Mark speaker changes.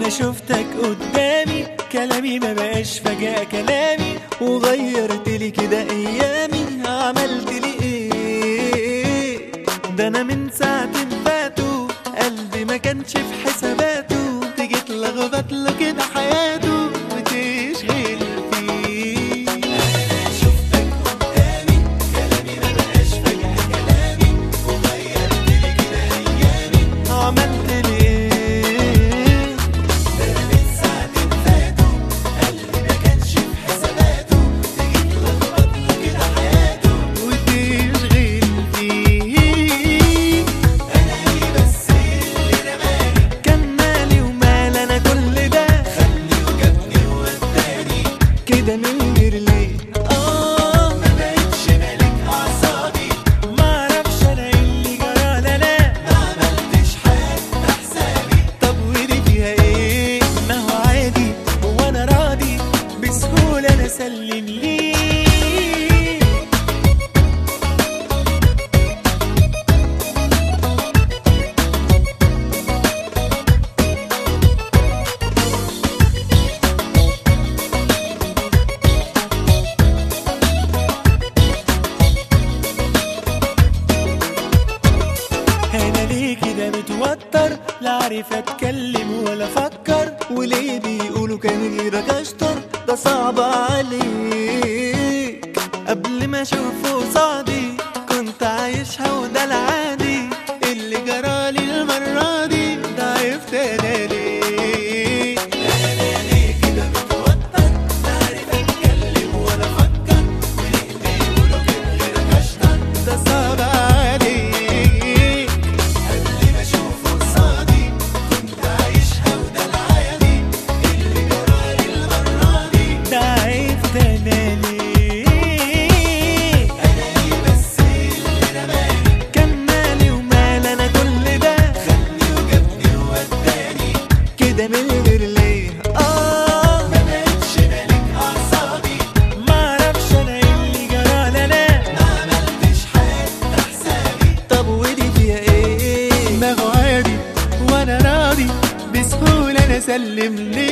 Speaker 1: انا شفتك قدامي كلامي ما بقاش فجأة كلامي وغيرت لي كده ايامي عملت لي ايه ده انا من ساعة فاتوا قلبي ما كانش في حساباته تيجي تلخبط له كده حياته وتشغل فيه انا شفتك قدامي كلامي ما بقاش فجأة كلامي وغيرت لي كده ايامي عملت لي ايه ده انا من ساعة فاتوا قلبي ما كانش في حساباته تيجي تلخبط له كده حياته وتشغل فيه انا ايه بس اللي رماني كان مالي ومال انا كل ده خدني وجابني ووداني كده من غير ليه اه ما بقتش مالك اعصابي ما اعرفش انا ايه اللي جرى لا لا ما عملتش حتى حسابي طب ودي فيها ايه ما هو عادي وانا راضي بسهوله انا اسلم ليه انا ليه كده متوتر لا عارف اتكلم ولا افكر وليه بيقولوا كان غيرك اشطر ده صعب عليك قبل ما اشوفه قصادي كنت عايشها وده العادي اللي جرالي المرة دي ضعفت انا ليه انا ليه كده متوتر لا عارف اتكلم ولا افكر وليه بيقولوا كان غيرك اشطر ده صعب عليك قبل ما اشوفه قصادي كنت عايشها وده العادي اللي جرالي المرة دي ضعفت انا ليه انا ايه بس اللي رماني كان مالي ومال انا كل ده خدني وجابني ووداني كده من غير ليه اه ما بقتش مالك اعصابي ما اعرفش انا ايه اللي جرى لا لا ما عملتش حتى حسابي طب ودي فيها ايه ما هو عادي وانا راضي بسهولة انا اسلم ليه